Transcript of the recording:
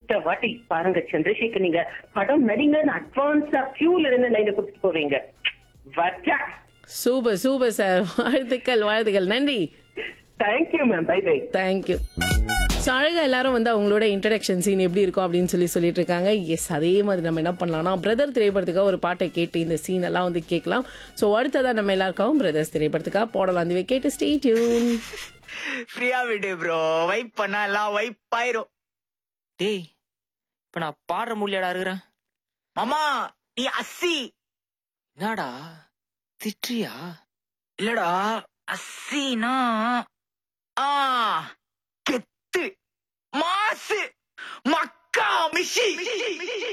அடுத்த வாட்டி பாருங்க சந்திரசேகர் நீங்க படம் நடிங்கன்னு அட்வான்ஸா கியூல இருந்து லைனை கொடுத்துட்டு போவீங்க வச்சா சூப்பர் சூப்பர் சார் வாழ்த்துக்கள் வாழ்த்துக்கள் நன்றி thank you ma'am bye bye thank you so அழகா எல்லாரும் வந்து அவங்களோட இன்ட்ரடக்ஷன் சீன் எப்படி இருக்கும் அப்படின்னு சொல்லி சொல்லிட்டு இருக்காங்க எஸ் அதே மாதிரி நம்ம என்ன பண்ணலாம்னா பிரதர் திரைப்படத்துக்காக ஒரு பாட்டை கேட்டு இந்த சீன் எல்லாம் வந்து கேட்கலாம் ஸோ அடுத்ததான் நம்ம எல்லாருக்காகவும் பிரதர்ஸ் திரைப்படத்துக்காக போடலாம் அந்த கேட்டு ஸ்டே டியூன் ஃப்ரீயா விடு ப்ரோ வைப் பண்ணா எல்லாம் வைப் ஆயிரும் டேய் இப்ப நான் பாடுற முடியாடா இருக்கிறேன் மாமா நீ அஸ்ஸி என்னடா திட்றியா இல்லடா அஸ்ஸினா ஆ கெத்து மாசு மக்கா மிஷி